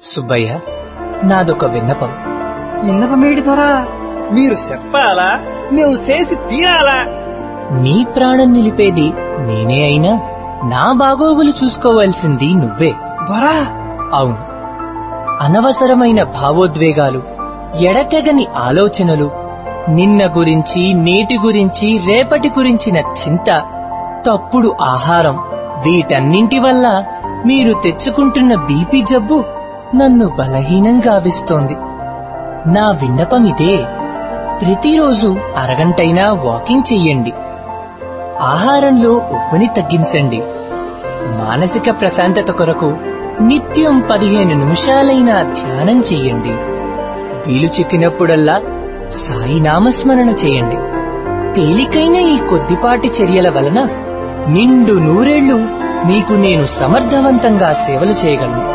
సుబ్బయ్య నాదొక విన్నపం విన్నపమేటి దొరా మీరు చెప్పాలా మేము చేసి తీరాలా నీ ప్రాణం నిలిపేది నేనే అయినా నా బాగోగులు చూసుకోవాల్సింది నువ్వే దొరా అవును అనవసరమైన భావోద్వేగాలు ఎడతెగని ఆలోచనలు నిన్న గురించి నేటి గురించి రేపటి గురించిన చింత తప్పుడు ఆహారం వీటన్నింటి వల్ల మీరు తెచ్చుకుంటున్న బీపీ జబ్బు నన్ను బలహీనం గావిస్తోంది నా విన్నపం ఇదే ప్రతిరోజు అరగంటైనా వాకింగ్ చెయ్యండి ఆహారంలో ఉప్పుని తగ్గించండి మానసిక ప్రశాంతత కొరకు నిత్యం పదిహేను నిమిషాలైనా ధ్యానం చెయ్యండి వీలు చిక్కినప్పుడల్లా సాయి నామస్మరణ చేయండి తేలికైన ఈ కొద్దిపాటి చర్యల వలన నిండు నూరేళ్లు మీకు నేను సమర్థవంతంగా సేవలు చేయగలను